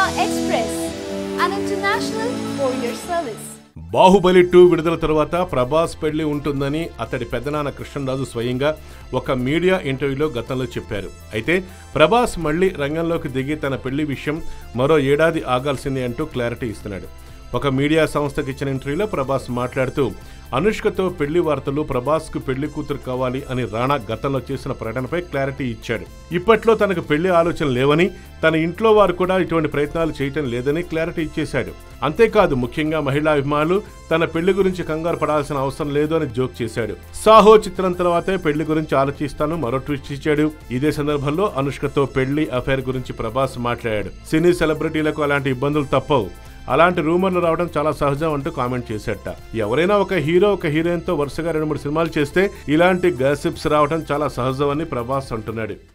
Express, an international courier service. Baahubali two విడుదల తర్వాత ప్రభాస్ పెళ్లి ఉంటుందని అతడి పెద్దనాన్న కృష్ణరాజు స్వయంగా ఒక మీడియా ఇంటర్వ్యూలో గతంలో చెప్పారు అయితే ప్రభాస్ మళ్ళీ రంగంలోకి దిగి తన పెళ్లి విషయం మరో ఏడాది ఆగాల్సిందే అంటూ క్లారిటీ ఇస్తున్నాడు ఒక మీడియా సంస్థకి ఇచ్చిన ఇంటర్వ్యూలో ప్రభాస్ మాట్లాడుతూ అనుష్కతో పెళ్లి వార్తలు ప్రభాస్కు పెళ్లి కూతురు కావాలి అని రాణా గతంలో చేసిన ప్రకటనపై క్లారిటీ ఇచ్చాడు ఇప్పట్లో తనకు పెళ్లి ఆలోచన లేవని తన ఇంట్లో వారు కూడా ఇటువంటి ప్రయత్నాలు చేయటం లేదని క్లారిటీ ఇచ్చేశాడు అంతేకాదు ముఖ్యంగా మహిళా అభిమానులు తన పెళ్లి గురించి కంగారు పడాల్సిన అవసరం లేదు అని జోక్ చేశాడు సాహో చిత్రం తర్వాతే పెళ్లి గురించి ఆలోచిస్తాను మరో ట్విస్ట్ ఇచ్చాడు ఇదే సందర్భంలో అనుష్కతో పెళ్లి అఫైర్ గురించి ప్రభాస్ మాట్లాడాడు సినీ సెలబ్రిటీలకు అలాంటి ఇబ్బందులు తప్పవు అలాంటి రూమర్లు రావడం చాలా సహజం అంటూ కామెంట్ చేశాట ఎవరైనా ఒక హీరో ఒక హీరోయిన్ తో వరుసగా రెండు మూడు సినిమాలు చేస్తే ఇలాంటి గాసిప్స్ రావడం చాలా సహజం అని ప్రభాస్ అంటున్నాడు